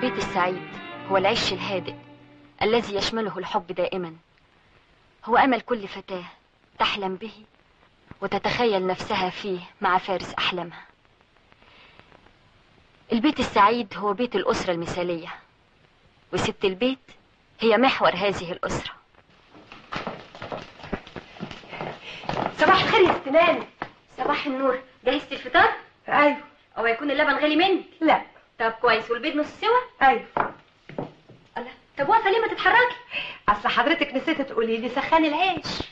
البيت السعيد هو العش الهادئ الذي يشمله الحب دائما هو أمل كل فتاة تحلم به وتتخيل نفسها فيه مع فارس أحلامها البيت السعيد هو بيت الأسرة المثالية وست البيت هي محور هذه الأسرة صباح الخير يا استنان صباح النور جهزت الفطار؟ ايوه أو يكون اللبن غالي مني؟ لا طب كويس والبيض نص سوا؟ ايوه الله طب واقفة ليه ما تتحركي؟ اصل حضرتك نسيت تقولي لي سخني العيش